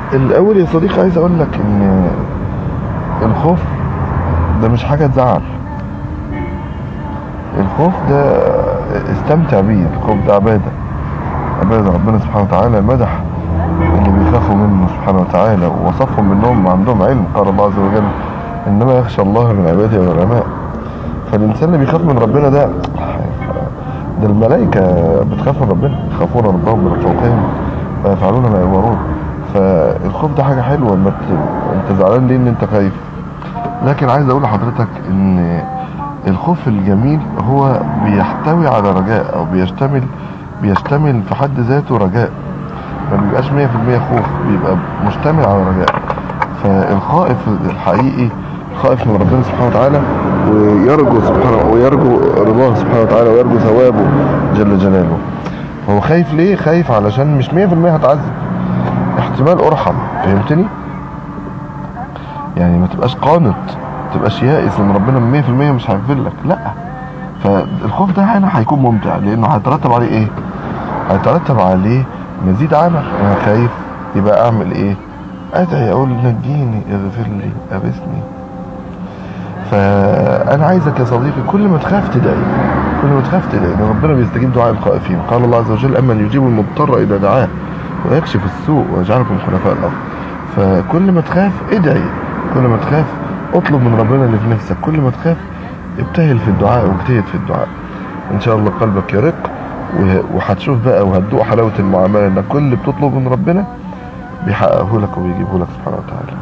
الاول يا صديقي عايز اقول لك ان الخوف ده مش حاجه تزعل الخوف ده استمتع بيه الخوف ده عباده عباده ربنا سبحانه وتعالى مدح اللي بيخافوا منه سبحانه وتعالى ووصفهم انهم عندهم علم قال الله عز وجل انما يخشى الله من عباده العلماء فالانسان اللي بيخاف من ربنا ده ده الملائكه بتخاف من ربنا يخافون ربهم من فوقهم ويفعلون ما يؤمرون فالخوف ده حاجه حلوه ما ت- انت زعلان ليه ان انت خايف لكن عايز اقول لحضرتك ان الخوف الجميل هو بيحتوي على رجاء او بيشتمل بيشتمل في حد ذاته رجاء ما بيبقاش 100% خوف بيبقى مشتمل على رجاء فالخائف الحقيقي خائف من ربنا سبحانه وتعالى ويرجو سبحانه ويرجو رضاه سبحانه وتعالى ويرجو ثوابه جل جلاله هو خايف ليه خايف علشان مش 100% هتعذب احتمال ارحم فهمتني يعني ما تبقاش قانط ما تبقاش يائس ان ربنا 100% مش هيغفر لك لا فالخوف ده هنا هيكون ممتع لانه هيترتب عليه ايه هيترتب عليه مزيد عمل انا خايف يبقى اعمل ايه ادعي اقول نجيني اغفر لي اغثني فانا عايزك يا صديقي كل ما تخاف تدعي كل ما تخاف تدعي ان ربنا بيستجيب دعاء الخائفين قال الله عز وجل اما يجيب المضطر اذا دعاه ويكشف السوء ويجعلكم خلفاء الارض فكل ما تخاف ادعي كل ما تخاف اطلب من ربنا اللي في نفسك كل ما تخاف ابتهل في الدعاء واجتهد في الدعاء ان شاء الله قلبك يرق وه- وهتشوف بقى وهتدوق حلاوه المعامله انك كل اللي بتطلبه من ربنا بيحققه لك وبيجيبه لك سبحانه وتعالى